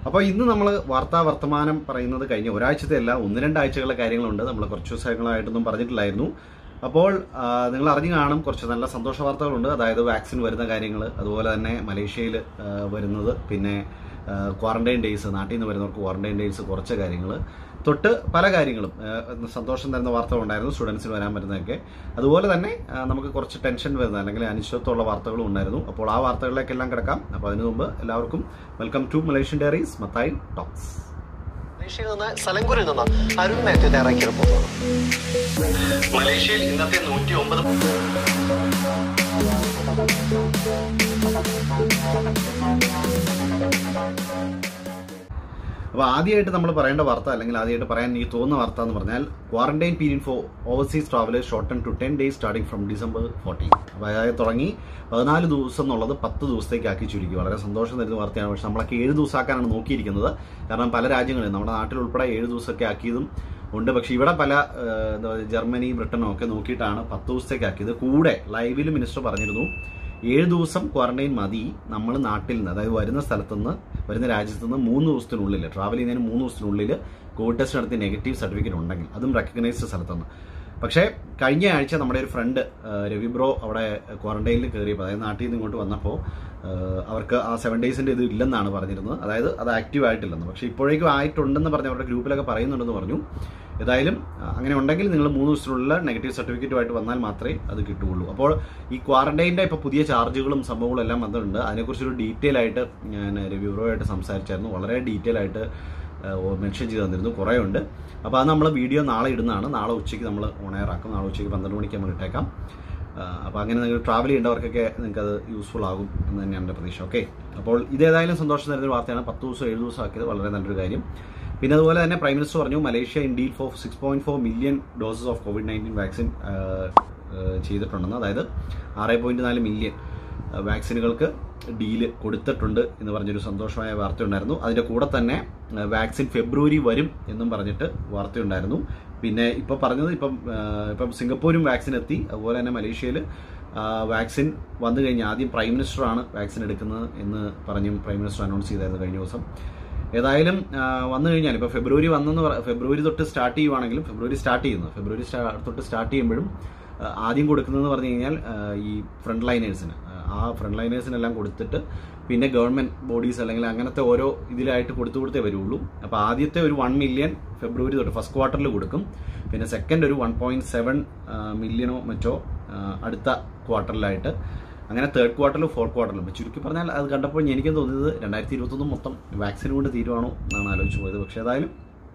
അപ്പോൾ ഇന്ന് നമ്മൾ വാർത്താ വർത്തമാനം പറയുന്നത് കഴിഞ്ഞ ഒരാഴ്ചത്തെ അല്ല ഒന്ന് രണ്ടാഴ്ചകളുടെ കാര്യങ്ങളുണ്ട് നമ്മൾ കുറച്ച് ദിവസങ്ങളായിട്ടൊന്നും പറഞ്ഞിട്ടില്ലായിരുന്നു അപ്പോൾ ആ, നിങ്ങൾ അറിഞ്ഞു കാണും കുറച്ച് നല്ല സന്തോഷ വാർത്തകളുണ്ട് അതായത് വാക്സിൻ വരുന്ന കാര്യങ്ങൾ അതുപോലെ തന്നെ മലേഷ്യയിൽ ആ, വരുന്നത് പിന്നെ ക്വാറന്റൈൻ ഡേയ്സ് നാട്ടിൽ നിന്ന് വരുന്നവർക്ക് ക്വാറന്റൈൻ ഡേയ്സ് കുറച്ച് കാര്യങ്ങൾ തൊട്ട് പല കാര്യങ്ങളും ആ, സന്തോഷം തരുന്ന വാർത്തകൾ ഉണ്ടായിരുന്നു സ്റ്റുഡൻസിന് വരാൻ വരുന്നതൊക്കെ അതുപോലെ തന്നെ ആ, നമുക്ക് കുറച്ച് ടെൻഷൻ വരുന്ന അല്ലെങ്കിൽ അനിശ്ചിതത്വമുള്ള വാർത്തകളും ഉണ്ടായിരുന്നു അപ്പോൾ ആ വാർത്തകളിലേക്കെല്ലാം കിടക്കാം അപ്പോൾ അതിനു മുമ്പ് എല്ലാവർക്കും welcome to Malaysian diaries Mathai talks മലേഷ്യയിൽ നിന്ന് സലങ്കൂരിൽ നിന്ന് അരുൺ മാത്യു തയ്യാറാക്കിയ റിപ്പോർട്ടാണ് മലേഷ്യയിൽ ഇന്നത്തെ നൂറ്റി ഒമ്പത് അപ്പോൾ ആദ്യമായിട്ട് നമ്മൾ പറയേണ്ട വാർത്ത അല്ലെങ്കിൽ ആദ്യമായിട്ട് പറയാൻ എനിക്ക് തോന്നുന്ന വാർത്ത എന്ന് പറഞ്ഞാൽ quarantine period for overseas travellers shorten to ten days starting from December fourteen അപ്പോൾ അതായത് തുടങ്ങി പതിനാല് ദിവസം എന്നുള്ളത് പത്ത് ദിവസത്തേക്ക് ആക്കി ചുരുക്കി വളരെ സന്തോഷം തരുന്ന വാർത്തയാണ് പക്ഷെ നമ്മളൊക്കെ ഏഴ് ദിവസമാക്കാനാണ് നോക്കിയിരിക്കുന്നത് കാരണം പല രാജ്യങ്ങളും നമ്മുടെ നാട്ടിൽ ഉൾപ്പെടെ ഏഴ് ദിവസമൊക്കെ ആക്കിയതും ഉണ്ട് പക്ഷെ ഇവിടെ പല ഏഹ്, എന്താ പറയുക ജർമ്മനി ബ്രിട്ടനും ഒക്കെ നോക്കിയിട്ടാണ് പത്ത് ദിവസത്തേക്ക് ആക്കിയത് കൂടെ ലൈവിൽ മിനിസ്റ്റർ പറഞ്ഞിരുന്നു ഏഴ് ദിവസം ക്വാറന്റൈൻ മതി നമ്മൾ നാട്ടിൽ നിന്ന് അതായത് വരുന്ന സ്ഥലത്തുനിന്ന് വരുന്ന രാജ്യത്ത് നിന്ന് മൂന്ന് ദിവസത്തിനുള്ളിൽ ട്രാവൽ ചെയ്യുന്നതിന് മൂന്ന് ദിവസത്തിനുള്ളിൽ കോവിഡ് ടെസ്റ്റ് നടത്തി നെഗറ്റീവ് സർട്ടിഫിക്കറ്റ് ഉണ്ടെങ്കിൽ അതും റെക്കഗ്നൈസ്ഡ് സ്ഥലത്തുനിന്ന് പക്ഷേ കഴിഞ്ഞ ആഴ്ച നമ്മുടെ ഒരു ഫ്രണ്ട് രവി ബ്രോ അവിടെ ക്വാറന്റൈനിൽ കയറിയപ്പോൾ അതായത് നാട്ടിൽ നിന്ന് ഇങ്ങോട്ട് വന്നപ്പോൾ ഏഹ്, അവർക്ക് ആ സെവൻ ഡേയ്സിൻ്റെ ഇത് ഇല്ലെന്നാണ് പറഞ്ഞിരുന്നത് അതായത് അത് ആക്റ്റീവ് ആയിട്ടില്ലെന്ന് പക്ഷേ ഇപ്പോഴേക്കും ആയിട്ടുണ്ടെന്ന് പറഞ്ഞ് അവരുടെ ഗ്രൂപ്പിലൊക്കെ പറയുന്നുണ്ടെന്ന് പറഞ്ഞു ഏതായാലും ആ, അങ്ങനെ ഉണ്ടെങ്കിൽ നിങ്ങൾ മൂന്ന് ദിവസത്തിനുള്ള നെഗറ്റീവ് സർട്ടിഫിക്കറ്റുമായിട്ട് വന്നാൽ മാത്രമേ അത് കിട്ടുകയുള്ളൂ അപ്പോൾ ഈ ക്വാറന്റൈൻ്റെ ഇപ്പോൾ പുതിയ ചാർജുകളും സംഭവങ്ങളും എല്ലാം വന്നിട്ടുണ്ട് അതിനെക്കുറിച്ചൊരു ഡീറ്റെയിൽ ആയിട്ട് ഞാൻ റിവ്യൂറോയായിട്ട് സംസാരിച്ചായിരുന്നു വളരെ ഡീറ്റെയിൽ ആയിട്ട് മെൻഷൻ ചെയ്ത് തന്നിരുന്നു കുറേ ഉണ്ട് അപ്പോൾ അത് നമ്മൾ വീഡിയോ നാളെ ഇടുന്നതാണ് നാളെ ഉച്ചയ്ക്ക് നമ്മൾ ഓണയർ ആക്കും നാളെ ഉച്ചയ്ക്ക് പന്ത്രണ്ട് മണിക്ക് നമ്മൾ ഇട്ടേക്കാം അപ്പോൾ അങ്ങനെ നിങ്ങൾ ട്രാവൽ ചെയ്യേണ്ടവർക്കൊക്കെ നിങ്ങൾക്ക് അത് യൂസ്ഫുൾ ആകും എന്ന് തന്നെയാണ് എൻ്റെ പ്രതീക്ഷ ഓക്കെ അപ്പോൾ ഇതേതായാലും സന്തോഷം തരുന്ന ഒരു വാർത്തയാണ് പത്ത് ദിവസം ഏഴ് ദിവസം ആക്കിയത് വളരെ നല്ലൊരു കാര്യം പിന്നെ അതുപോലെ തന്നെ പ്രൈം മിനിസ്റ്റർ പറഞ്ഞു Malaysia in deal for six point four million doses of covid nineteen vaccine ചെയ്തിട്ടുണ്ടെന്ന് അതായത് ആറ് പോയിന്റ് നാല് മില്യൺ വാക്സിനുകൾക്ക് ഡീല് കൊടുത്തിട്ടുണ്ട് എന്ന് പറഞ്ഞൊരു സന്തോഷമായ വാർത്തയുണ്ടായിരുന്നു അതിൻ്റെ കൂടെ തന്നെ ആ, വാക്സിൻ ഫെബ്രുവരി വരും എന്നും പറഞ്ഞിട്ട് വാർത്തയുണ്ടായിരുന്നു പിന്നെ ഇപ്പോൾ പറഞ്ഞത് ഇപ്പം ആ, ഇപ്പം സിംഗപ്പൂരും വാക്സിൻ എത്തി അതുപോലെ തന്നെ മലേഷ്യയിൽ വാക്സിൻ വന്നു കഴിഞ്ഞാൽ ആദ്യം പ്രൈം മിനിസ്റ്ററാണ് വാക്സിൻ എടുക്കുന്നത് എന്ന് പറഞ്ഞും പ്രൈം മിനിസ്റ്റർ അനൗൺസ് ചെയ്തായിരുന്നു കഴിഞ്ഞ ദിവസം ഏതായാലും ആ, വന്നു കഴിഞ്ഞാൽ ഇപ്പോൾ ഫെബ്രുവരി വന്നെന്ന് പറ- ഫെബ്രുവരി തൊട്ട് സ്റ്റാർട്ട് ചെയ്യുവാണെങ്കിലും ഫെബ്രുവരി സ്റ്റാർട്ട് ചെയ്യുന്നു ഫെബ്രുവരി സ്റ്റാ- തൊട്ട് സ്റ്റാർട്ട് ചെയ്യുമ്പോഴും ആ, ആദ്യം കൊടുക്കുന്നതെന്ന് പറഞ്ഞു കഴിഞ്ഞാൽ ആ, ഈ ഫ്രണ്ട് ലൈനേഴ്സിന് ആ ഫ്രണ്ട് ലൈനേഴ്സിനെല്ലാം കൊടുത്തിട്ട് പിന്നെ ഗവൺമെന്റ് ബോഡീസ് അല്ലെങ്കിൽ അങ്ങനത്തെ ഓരോ ഇതിലായിട്ട് കൊടുത്തു കൊടുത്തേ വരുള്ളൂ അപ്പോൾ ആദ്യത്തെ ഒരു വൺ മില്യൺ ഫെബ്രുവരി തൊട്ട് ഫസ്റ്റ് ക്വാർട്ടറിൽ കൊടുക്കും പിന്നെ സെക്കൻഡ് ഒരു വൺ പോയിന്റ് സെവൻ മില്യണോ മറ്റോ ആ, അടുത്ത ക്വാർട്ടറിലായിട്ട് അങ്ങനെ തേർഡ് ക്വാർട്ടറിലും ഫോർത്ത് ക്വാർട്ടറിലും ഇപ്പോൾ ചുരുക്കി പറഞ്ഞാൽ അത് കണ്ടപ്പോൾ എനിക്കും തോന്നിയത് രണ്ടായിരത്തി ഇരുപത്തൊന്ന് മൊത്തം വാക്സിൻ കൊണ്ട് തീരുവാണോ എന്നാണ് ആലോചിച്ച് പോയത് പക്ഷേ ഏതായാലും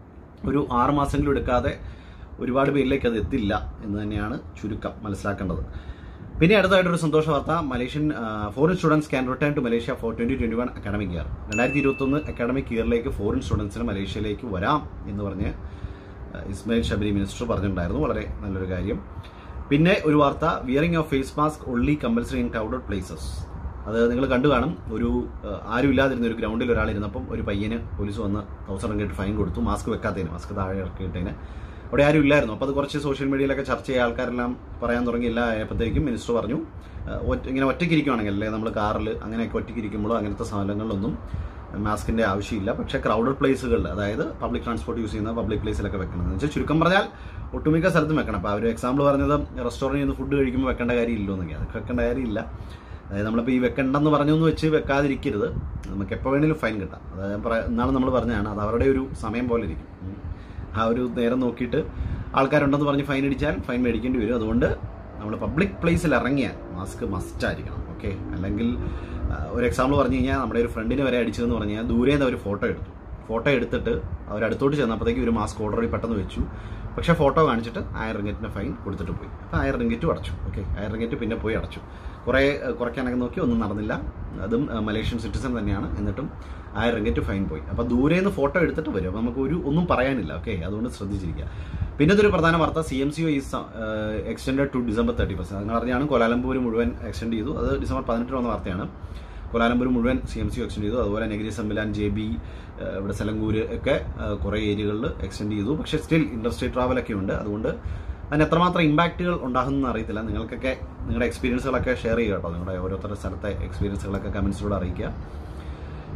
ഒരു ആറ് മാസമെങ്കിലും എടുക്കാതെ ഒരുപാട് പേരിലേക്ക് അത് എത്തില്ല എന്ന് തന്നെയാണ് ചുരുക്കം മനസ്സിലാക്കേണ്ടത് പിന്നെ അടുത്തായിട്ടൊരു സന്തോഷ വാർത്ത Malaysian foreign students can return to Malaysia for twenty twenty one academic year രണ്ടായിരത്തി ഇരുപത്തൊന്ന് അക്കാഡമിക് ഇയറിലേക്ക് ഫോറിൻ സ്റ്റുഡൻസിന് മലേഷ്യയിലേക്ക് വരാം എന്ന് പറഞ്ഞ് ആ, ഇസ്മായിൽ ഷബരി മിനിസ്റ്റർ പറഞ്ഞിട്ടുണ്ടായിരുന്നു വളരെ നല്ലൊരു കാര്യം പിന്നെ ഒരു വാർത്ത wearing of face mask only compulsory in crowded places അത് നിങ്ങൾ കണ്ടു കാണും ഒരു ആ, ആരും ഇല്ലാതിരുന്ന ഒരു ഗ്രൗണ്ടിൽ ഒരാൾ ഇരുന്നപ്പം ഒരു പയ്യന് പോലീസ് വന്ന് തൗസൻഡ് റിങ്കറ്റ് ഫൈൻ കൊടുത്തു മാസ്ക് വെക്കാത്തതിന് മാസ്ക് താഴെ ഇറക്കിയിട്ടതിന് അവിടെ ആരും ഇല്ലായിരുന്നു അപ്പോൾ അത് കുറച്ച് സോഷ്യൽ മീഡിയയിലൊക്കെ ചർച്ച ചെയ്യുക ആൾക്കാരെല്ലാം പറയാൻ തുടങ്ങി എല്ലാ ആയപ്പോഴത്തേക്കും മിനിസ്റ്റർ പറഞ്ഞു ആ, ഒറ്റ- ഇങ്ങനെ ഒറ്റയ്ക്കിരിക്കുവാണെങ്കിൽ അല്ലേ നമ്മൾ കാറിൽ അങ്ങനെയൊക്കെ ഒറ്റയ്ക്കിരിക്കുമ്പോഴോ അങ്ങനത്തെ സ്ഥലങ്ങളിലൊന്നും മാസ്കിന്റെ ആവശ്യമില്ല പക്ഷേ ക്രൗഡഡ് പ്ലേസുകളിൽ അതായത് പബ്ലിക് ട്രാൻസ്പോർട്ട് യൂസ് ചെയ്യുന്ന പബ്ലിക് പ്ലേസിലൊക്കെ വെക്കണം എന്ന് വെച്ചാൽ ചുരുക്കം പറഞ്ഞാൽ ഒട്ടുമിക്ക സ്ഥലത്തും വെക്കണം അപ്പോൾ അവർ എക്സാമ്പിൾ പറഞ്ഞത് റെസ്റ്റോറൻറ്റിൽ നിന്ന് ഫുഡ് കഴിക്കുമ്പോൾ വെക്കേണ്ട കാര്യമില്ലോ എന്നൊക്കെ അതൊക്കെ വെക്കേണ്ട കാര്യമില്ല അതായത് നമ്മളിപ്പോൾ ഈ വെക്കണ്ടെന്ന് പറഞ്ഞു എന്ന് വെച്ച് വെക്കാതിരിക്കരുത് നമുക്ക് എപ്പോൾ വേണേലും ഫൈൻ കിട്ടാം അതായത് ഞാൻ പറയാം എന്നാണ് നമ്മൾ പറഞ്ഞതാണ് അത് അവരുടെ ഒരു സമയം പോലെ ഇരിക്കും ഉം. ആ ഒരു നേരം നോക്കിയിട്ട് ആൾക്കാരുണ്ടെന്ന് പറഞ്ഞ് ഫൈൻ അടിച്ചാൽ ഫൈൻ മേടിക്കേണ്ടി വരും അതുകൊണ്ട് നമ്മൾ പബ്ലിക് പ്ലേസിൽ ഇറങ്ങിയാൽ മാസ്ക് മസ്റ്റ് ആയിരിക്കണം ഓക്കെ അല്ലെങ്കിൽ ആ, ഒരു എക്സാമ്പിൾ പറഞ്ഞു കഴിഞ്ഞാൽ നമ്മുടെ ഒരു ഫ്രണ്ടിന് വരെ അടിച്ചതെന്ന് പറഞ്ഞു കഴിഞ്ഞാൽ ദൂരെ നിന്ന് അവർ ഫോട്ടോ എടുത്തു ഫോട്ടോ എടുത്തിട്ട് അവർ അടുത്തോട്ട് ചെന്നപ്പോഴത്തേക്ക് ഒരു മാസ്ക് ഓർഡറിൽ പെട്ടെന്ന് വെച്ചു പക്ഷേ ഫോട്ടോ കാണിച്ചിട്ട് ആയിരം റിങ്കറ്റിൻ്റെ ഫൈൻ കൊടുത്തിട്ട് പോയി അപ്പോൾ ആയിരം റിങ്കറ്റും അടച്ചു ഓക്കെ ആയിരം റിങ്കറ്റ് പിന്നെ പോയി അടച്ചു കുറേ ഏഹ്, കുറയ്ക്കാനൊക്കെ നോക്കി ഒന്നും നടന്നില്ല അതും ഏഹ്, മലേഷ്യൻ സിറ്റിസൺ തന്നെയാണ് എന്നിട്ടും ആയിരം റിങ്കറ്റ് ഫൈൻ പോയി അപ്പോൾ ദൂരെ നിന്ന് ഫോട്ടോ എടുത്തിട്ട് വരും അപ്പോൾ നമുക്ക് ഒരു ഒന്നും പറയാനില്ല ഓക്കെ അതുകൊണ്ട് ശ്രദ്ധിച്ചിരിക്കുക പിന്നെ ഇതൊരു പ്രധാന വാർത്ത C M C O is extend to December thirty first നിങ്ങൾ അറിഞ്ഞാണ് കോലാലംപൂർ മുഴുവൻ എക്സ്റ്റെൻഡ് ചെയ്തു അത് ഡിസംബർ പതിനെട്ടിന് വന്ന വാർത്തയാണ് കോലാലംപൂർ മുഴുവൻ സി എം സി എക്സ്റ്റെൻഡ് ചെയ്തു അതുപോലെ നെഗരി സമ്മിലാൻ ജെ ബി ഇവിടെ സെലങ്കൂര് ഒക്കെ ഏഹ്, കുറേ ഏരിയകളിൽ എക്സ്റ്റെൻഡ് ചെയ്തു പക്ഷേ സ്റ്റിൽ ഇൻഡസ്ട്രി ട്രാവലൊക്കെ ഉണ്ട് അതുകൊണ്ട് അതിന് എത്രമാത്രം ഇമ്പാക്റ്റുകൾ ഉണ്ടാകുമെന്ന് അറിയത്തില്ല നിങ്ങൾക്കൊക്കെ നിങ്ങളുടെ എക്സ്പീരിയൻസുകളൊക്കെ ഷെയർ ചെയ്യുക കേട്ടോ നിങ്ങളുടെ ഓരോരുത്തരുടെ സ്ഥലത്തെ എക്സ്പീരിയൻസുകളൊക്കെ കമൻസിലൂടെ അറിയിക്കുക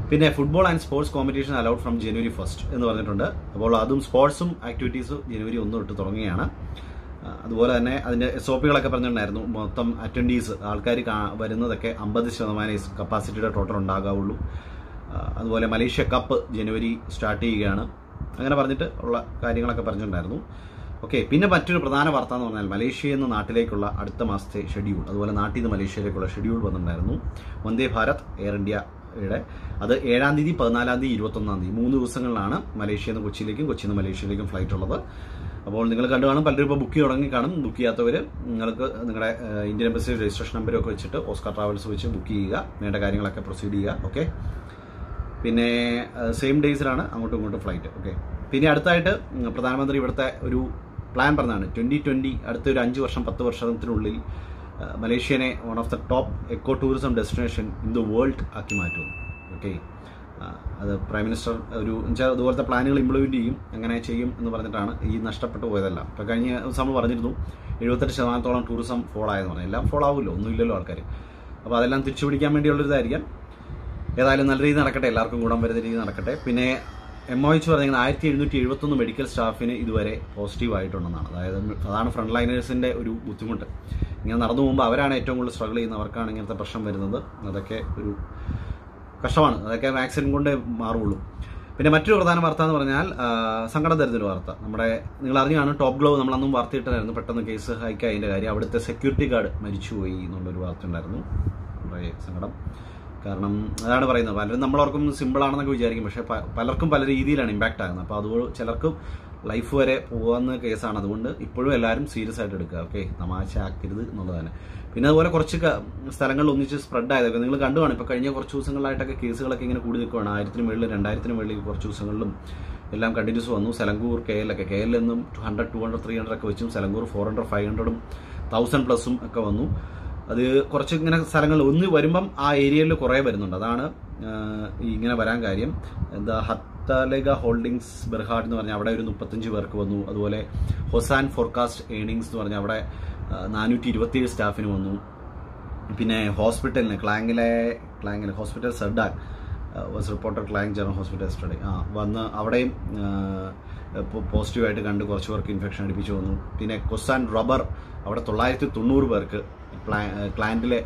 പിന്നെ football and sports competition allowed from January first എന്ന് പറഞ്ഞിട്ടുണ്ട് അപ്പോൾ അതും സ്പോർട്സും ആക്ടിവിറ്റീസും ജനുവരി ഒന്ന് തൊട്ട് തുടങ്ങുകയാണ് ആ, അതുപോലെ തന്നെ അതിന്റെ എസ് ഒ പികളൊക്കെ പറഞ്ഞിട്ടുണ്ടായിരുന്നു മൊത്തം അറ്റൻഡീസ് ആൾക്കാർ വരുന്നതൊക്കെ അമ്പത് ശതമാനം കപ്പാസിറ്റിയുടെ ടോട്ടൽ ഉണ്ടാകാവുള്ളൂ ആ, അതുപോലെ മലേഷ്യ കപ്പ് ജനുവരി സ്റ്റാർട്ട് ചെയ്യുകയാണ് അങ്ങനെ പറഞ്ഞിട്ട് ഉള്ള കാര്യങ്ങളൊക്കെ പറഞ്ഞിട്ടുണ്ടായിരുന്നു ഓക്കെ പിന്നെ മറ്റൊരു പ്രധാന വാർത്ത എന്ന് പറഞ്ഞാൽ മലേഷ്യയിൽ നിന്ന് നാട്ടിലേക്കുള്ള അടുത്ത മാസത്തെ ഷെഡ്യൂൾ അതുപോലെ നാട്ടിൽ നിന്ന് മലേഷ്യയിലേക്കുള്ള ഷെഡ്യൂൾ വന്നിട്ടുണ്ടായിരുന്നു വന്ദേ ഭാരത് എയർ ഇന്ത്യയുടെ അത് ഏഴാം തീയതി പതിനാലാം തീയതി ഇരുപത്തൊന്നാം തീയതി മൂന്ന് ദിവസങ്ങളിലാണ് മലേഷ്യയിൽ നിന്ന് കൊച്ചിയിലേക്കും കൊച്ചിയിൽ നിന്ന് മലേഷ്യയിലേക്കും ഫ്ലൈറ്റ് ഉള്ളത് അപ്പോൾ നിങ്ങൾ കണ്ടു കാണും പലരും ഇപ്പോൾ ബുക്ക് തുടങ്ങി കാണും ബുക്ക് ചെയ്യാത്തവർ നിങ്ങൾക്ക് നിങ്ങളുടെ ഏഹ്, ഇന്ത്യൻ എംബസി രജിസ്ട്രേഷൻ നമ്പരൊക്കെ വെച്ചിട്ട് ഓസ്കാർ ട്രാവൽസ് വെച്ച് ബുക്ക് ചെയ്യുക വേണ്ട കാര്യങ്ങളൊക്കെ പ്രൊസീഡ് ചെയ്യുക ഓക്കെ പിന്നെ സെയിം ഡേയ്സിലാണ് അങ്ങോട്ടും ഇങ്ങോട്ടും ഫ്ലൈറ്റ് ഓക്കെ പിന്നെ അടുത്തായിട്ട് ഉം, പ്രധാനമന്ത്രി ഇവിടുത്തെ ഒരു പ്ലാൻ പറഞ്ഞതാണ് ട്വന്റി ട്വന്റി അടുത്ത ഒരു അഞ്ച് വർഷം പത്ത് വർഷത്തിനുള്ളിൽ ആ, മലേഷ്യനെ one of the top eco tourism destination in the world ആക്കി മാറ്റും ഓക്കെ അത് പ്രൈം മിനിസ്റ്റർ ഒരു എന്നുവെച്ചാൽ അതുപോലത്തെ പ്ലാനുകൾ ഇംപ്ലിമെന്റ് ചെയ്യും അങ്ങനെ ചെയ്യും എന്ന് പറഞ്ഞിട്ടാണ് ഈ നഷ്ടപ്പെട്ടു പോയതെല്ലാം ഇപ്പം കഴിഞ്ഞ ദിവസം നമ്മൾ പറഞ്ഞിരുന്നു എഴുപത്തെട്ട് ശതമാനത്തോളം ടൂറിസം ഫോൾ ആയെന്ന് പറഞ്ഞു എല്ലാം ഫോൾ ആവുമല്ലോ ഒന്നുമില്ലല്ലോ ആൾക്കാർ അപ്പോൾ അതെല്ലാം തിരിച്ചു പിടിക്കാൻ വേണ്ടിയുള്ളൊരിതായിരിക്കാം ഏതായാലും നല്ല രീതിയിൽ നടക്കട്ടെ എല്ലാവർക്കും ഗുണം വരുന്ന രീതിയിൽ നടക്കട്ടെ പിന്നെ എം ഒ എച്ച് പറഞ്ഞാൽ ആയിരത്തി എഴുന്നൂറ്റി എഴുപത്തൊന്ന് മെഡിക്കൽ സ്റ്റാഫിന് ഇതുവരെ പോസിറ്റീവ് ആയിട്ടുണ്ടെന്നാണ് അതായത് അതാണ് ഫ്രണ്ട് ലൈനേഴ്സിന്റെ ഒരു ബുദ്ധിമുട്ട് ഇങ്ങനെ നടന്നു പോകുമ്പോൾ അവരാണ് ഏറ്റവും കൂടുതൽ സ്ട്രഗിൾ ചെയ്യുന്നത് അവർക്കാണ് ഇങ്ങനത്തെ പ്രശ്നം വരുന്നത് അതൊക്കെ ഒരു കഷ്ടമാണ് അതൊക്കെ വാക്സിൻ കൊണ്ടേ മാറുള്ളൂ പിന്നെ മറ്റൊരു പ്രധാന വാർത്ത എന്ന് പറഞ്ഞാൽ ആ, സങ്കടം തരുന്നൊരു വാർത്ത നമ്മുടെ നിങ്ങൾ അറിഞ്ഞാണ് ടോപ്പ് ഗ്ലോ നമ്മൾ അന്നും വാർത്തയിട്ടായിരുന്നു പെട്ടെന്ന് കേസ് ഹൈക്കായതിൻ്റെ കാര്യം അവിടുത്തെ സെക്യൂരിറ്റി ഗാർഡ് മരിച്ചുപോയി എന്നുള്ളൊരു വാർത്ത ഉണ്ടായിരുന്നു വളരെ സങ്കടം കാരണം അതാണ് പറയുന്നത് പലരും നമ്മളോർക്കും സിമ്പിൾ ആണെന്നൊക്കെ വിചാരിക്കും പക്ഷേ പ- പലർക്കും പല രീതിയിലാണ് ഇമ്പാക്റ്റ് ആകുന്നത് അപ്പോൾ അതുകൊണ്ട് ചിലർക്കും ലൈഫ് വരെ പോകുന്ന കേസാണ് അതുകൊണ്ട് ഇപ്പോഴും എല്ലാവരും സീരിയസ് ആയിട്ട് എടുക്കുക ഓക്കെ തമാശ ആക്കരുത് എന്നുള്ളതാണ് പിന്നെ അതുപോലെ കുറച്ച് ക- സ്ഥലങ്ങളിൽ ഒന്നിച്ച് സ്പ്രെഡ് ആയതൊക്കെ നിങ്ങൾ കണ്ടുകാണ് ഇപ്പോൾ കഴിഞ്ഞ കുറച്ച് ദിവസങ്ങളായിട്ടൊക്കെ കേസുകളൊക്കെ ഇങ്ങനെ കൂടി നിൽക്കുകയാണ് ആയിരത്തിന് മുകളിൽ രണ്ടായിരത്തിന് മുകളിൽ കുറച്ച് ദിവസങ്ങളിലും എല്ലാം കണ്ടിന്യൂസ് വന്നു സെലങ്കൂർ കെ എല്ലൊക്കെ കെ എല്ലിൽ നിന്നും hundred two hundred three hundred ഒക്കെ വെച്ചും സെലങ്കൂർ ഫോർ ഹൺഡ്രഡ് ഫൈവ് ഹൺഡ്രഡും തൗസൻഡ് പ്ലസും ഒക്കെ വന്നു അത് കുറച്ച് ഇങ്ങനെ സ്ഥലങ്ങൾ ഒന്ന് വരുമ്പം ആ ഏരിയയിൽ കുറേ വരുന്നുണ്ട് അതാണ് ആ, ഈ ഇങ്ങനെ വരാൻ കാര്യം എന്താ ഹത്താലേഗ ഹോൾഡിങ്സ് ബെർഹാഡ് എന്ന് പറഞ്ഞാൽ അവിടെ ഒരു മുപ്പത്തഞ്ച് പേർക്ക് വന്നു അതുപോലെ ഹൊസാൻ ഫോർകാസ്റ്റ് ഏണിങ്സ് എന്ന് പറഞ്ഞാൽ അവിടെ നാനൂറ്റി ഇരുപത്തിയേഴ് സ്റ്റാഫിന് വന്നു പിന്നെ ഹോസ്പിറ്റലിന് ക്ലാങ്ങിലെ ക്ലാങ്ങിലെ hospital sedan was reporter Klang general hospital study ആ വന്ന് അവിടെയും പോസിറ്റീവായിട്ട് കണ്ട് കുറച്ച് പേർക്ക് ഇൻഫെക്ഷൻ അടിപ്പിച്ചു വന്നു പിന്നെ കൊസാൻ റബ്ബർ അവിടെ തൊള്ളായിരത്തി തൊണ്ണൂറ് പേർക്ക് പ്ലാ ക്ലാൻറ്റിലെ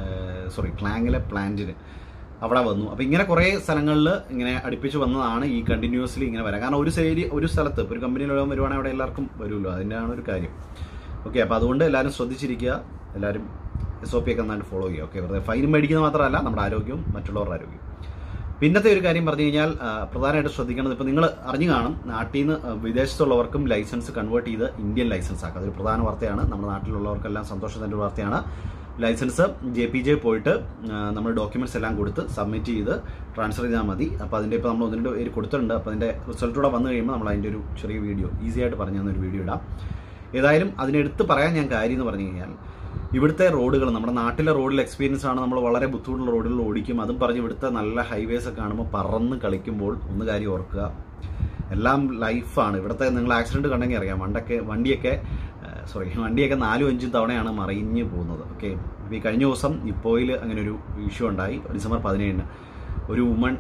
സോറി ക്ലാങ്ങിലെ പ്ലാന്റിന് അവിടെ വന്നു അപ്പോൾ ഇങ്ങനെ കുറേ സ്ഥലങ്ങളിൽ ഇങ്ങനെ അടുപ്പിച്ച് വന്നതാണ് ഈ കണ്ടിന്യൂസ്ലി ഇങ്ങനെ വരാൻ കാരണം ഒരു സൈഡ് ഒരു സ്ഥലത്ത് ഇപ്പോൾ ഒരു കമ്പനിയിൽ വരുവാണെങ്കിൽ അവിടെ എല്ലാവർക്കും വരുമല്ലോ അതിൻ്റെയാണ് ഒരു കാര്യം ഓക്കെ അപ്പോൾ അതുകൊണ്ട് എല്ലാവരും ശ്രദ്ധിച്ചിരിക്കുക എല്ലാവരും എസ് ഒ പി ഒക്കെ നന്നായിട്ട് ഫോളോ ചെയ്യുക ഓക്കെ വെറുതെ ഫൈൻ മേടിക്കുന്നത് മാത്രമല്ല നമ്മുടെ ആരോഗ്യവും മറ്റുള്ളവരുടെ ആരോഗ്യവും പിന്നത്തെ ഒരു കാര്യം പറഞ്ഞു കഴിഞ്ഞാൽ ആ, പ്രധാനമായിട്ട് ശ്രദ്ധിക്കേണ്ടത് ഇപ്പോൾ നിങ്ങൾ അറിഞ്ഞു കാണും നാട്ടിൽ നിന്ന് ആ, വിദേശത്തുള്ളവർക്കും ലൈസൻസ് കൺവേർട്ട് ചെയ്ത് ഇന്ത്യൻ ലൈസൻസ് ആക്കുക അതൊരു പ്രധാന വാർത്തയാണ് നമ്മുടെ നാട്ടിലുള്ളവർക്കെല്ലാം സന്തോഷത്തിൻ്റെ ഒരു വാർത്തയാണ് ലൈസൻസ് ജെ പി ജെ പോയിട്ട് ആ, നമ്മൾ ഡോക്യുമെന്റ്സ് എല്ലാം കൊടുത്ത് സബ്മിറ്റ് ചെയ്ത് ട്രാൻസ്ഫർ ചെയ്താൽ മതി അപ്പോൾ അതിൻ്റെ ഇപ്പോൾ നമ്മൾ ഒന്നിൻ്റെ പേര് കൊടുത്തിട്ടുണ്ട് അപ്പോൾ അതിൻ്റെ റിസൾട്ടൂടെ വന്നു കഴിയുമ്പോൾ നമ്മൾ അതിൻ്റെ ഒരു ചെറിയ വീഡിയോ ഈസി ആയിട്ട് പറഞ്ഞു തന്ന ഒരു വീഡിയോ ഇടാം ഏതായാലും അതിനെടുത്ത് പറയാൻ ഞാൻ കാര്യം എന്ന് പറഞ്ഞു കഴിഞ്ഞാൽ ഇവിടുത്തെ റോഡുകൾ നമ്മുടെ നാട്ടിലെ റോഡിൽ എക്സ്പീരിയൻസ് ആണ് നമ്മൾ വളരെ ബുദ്ധിമുട്ടുള്ള റോഡുകളിൽ ഓടിക്കും അതും പറഞ്ഞ് ഇവിടുത്തെ നല്ല ഹൈവേസ് ഒക്കെ കാണുമ്പോൾ പറന്ന് കളിക്കുമ്പോൾ ഒന്ന് കാര്യം ഓർക്കുക എല്ലാം ലൈഫാണ് ഇവിടുത്തെ നിങ്ങൾ ആക്സിഡന്റ് കണ്ടെങ്കിൽ അറിയാം വണ്ടൊക്കെ വണ്ടിയൊക്കെ സോറി വണ്ടിയൊക്കെ നാലും അഞ്ചും തവണയാണ് മറിഞ്ഞു പോകുന്നത് ഓക്കെ ഇപ്പോൾ ഈ കഴിഞ്ഞ ദിവസം ഇപ്പോയിൽ അങ്ങനെ ഒരു ഇഷ്യൂ ഉണ്ടായി ഡിസംബർ പതിനേഴിന് ഒരു വുമൺ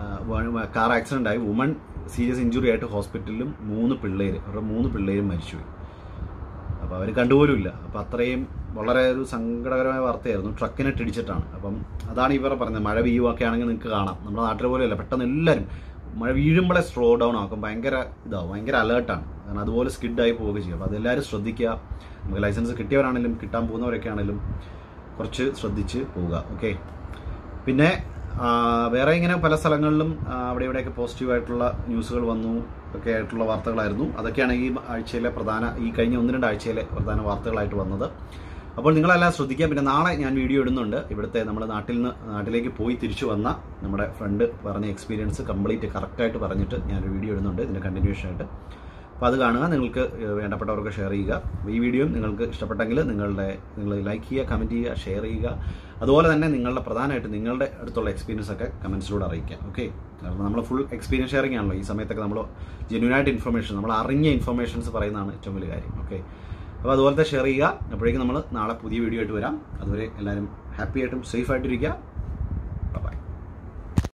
കാർ ആക്സിഡന്റ് ആയി വുമൺ സീരിയസ് ഇഞ്ചുറി ആയിട്ട് ഹോസ്പിറ്റലിലും മൂന്ന് പിള്ളേര് അവരുടെ മൂന്ന് പിള്ളേരും മരിച്ചുപോയി അപ്പോൾ അവർ കണ്ടുപോലുമില്ല അപ്പോൾ അത്രയും വളരെ ഒരു സങ്കടകരമായ വാർത്തയായിരുന്നു ട്രക്കിനെ ഇടിച്ചിട്ടാണ് അപ്പം അതാണ് ഇവർ പറഞ്ഞത് മഴ പെയ്യുമൊക്കെ ആണെങ്കിൽ നിങ്ങൾക്ക് കാണാം നമ്മുടെ നാട്ടിലെ പോലെയല്ല പെട്ടെന്ന് എല്ലാവരും മഴ വീഴുമ്പോഴേ സ്ലോ ഡൗൺ ആക്കും ഭയങ്കര ഇതാവും ഭയങ്കര അലേർട്ടാണ് കാരണം അതുപോലെ സ്കിഡായി പോവുക ചെയ്യും അപ്പോൾ അതെല്ലാവരും ശ്രദ്ധിക്കുക നമുക്ക് ലൈസൻസ് കിട്ടിയവരാണെങ്കിലും കിട്ടാൻ പോകുന്നവരൊക്കെ ആണെങ്കിലും കുറച്ച് ശ്രദ്ധിച്ച് പോവുക ഓക്കെ പിന്നെ ആ, വേറെ ഇങ്ങനെ പല സ്ഥലങ്ങളിലും ആ, അവിടെ ഇവിടെയൊക്കെ പോസിറ്റീവ് ആയിട്ടുള്ള ന്യൂസുകൾ വന്നു ഒക്കെ ആയിട്ടുള്ള വാർത്തകളായിരുന്നു അതൊക്കെയാണ് ഈ ആഴ്ചയിലെ പ്രധാന ഈ കഴിഞ്ഞ ഒന്ന് രണ്ട് ആഴ്ചയിലെ പ്രധാന വാർത്തകളായിട്ട് വന്നത് അപ്പോൾ നിങ്ങളെല്ലാം ശ്രദ്ധിക്കുക പിന്നെ നാളെ ഞാൻ വീഡിയോ ഇടുന്നുണ്ട് ഇവിടുത്തെ നമ്മുടെ നാട്ടിൽ നിന്ന് നാട്ടിലേക്ക് പോയി തിരിച്ചു വന്ന നമ്മുടെ ഫ്രണ്ട് പറഞ്ഞ എക്സ്പീരിയൻസ് കംപ്ലീറ്റ് കറക്റ്റായിട്ട് പറഞ്ഞിട്ട് ഞാനൊരു വീഡിയോ ഇടുന്നുണ്ട് ഇതിൻ്റെ കണ്ടിന്യൂഷൻ ആയിട്ട് അപ്പോൾ അത് കാണുക നിങ്ങൾക്ക് ഏഹ്, വേണ്ടപ്പെട്ടവർക്ക് ഷെയർ ചെയ്യുക അപ്പോൾ ഈ വീഡിയോ നിങ്ങൾക്ക് ഇഷ്ടപ്പെട്ടെങ്കിൽ നിങ്ങളുടെ നിങ്ങൾ ലൈക്ക് ചെയ്യുക കമൻറ്റ് ചെയ്യുക ഷെയർ ചെയ്യുക അതുപോലെ തന്നെ നിങ്ങളുടെ പ്രധാനമായിട്ട് നിങ്ങളുടെ അടുത്തുള്ള എക്സ്പീരിയൻസ് ഒക്കെ കമൻസിലൂടെ അറിയിക്കുക ഓക്കെ കാരണം നമ്മൾ ഫുൾ എക്സ്പീരിയൻസ് ഷെയറിംഗ് ആണല്ലോ ഈ സമയത്തൊക്കെ നമ്മൾ ജെന്യൂനായിട്ട് ഇൻഫർമേഷൻ നമ്മൾ അറിഞ്ഞ ഇൻഫർമേഷൻസ് പറയുന്നതാണ് ഏറ്റവും വലിയ കാര്യം ഓക്കെ അപ്പോൾ അതുപോലത്തെ ഷെയർ ചെയ്യുക അപ്പോഴേക്കും നമ്മൾ നാളെ പുതിയ വീഡിയോ ആയിട്ട് വരാം അതുവരെ എല്ലാവരും ഹാപ്പി ആയിട്ടും സേഫ് ആയിട്ടിരിക്കുക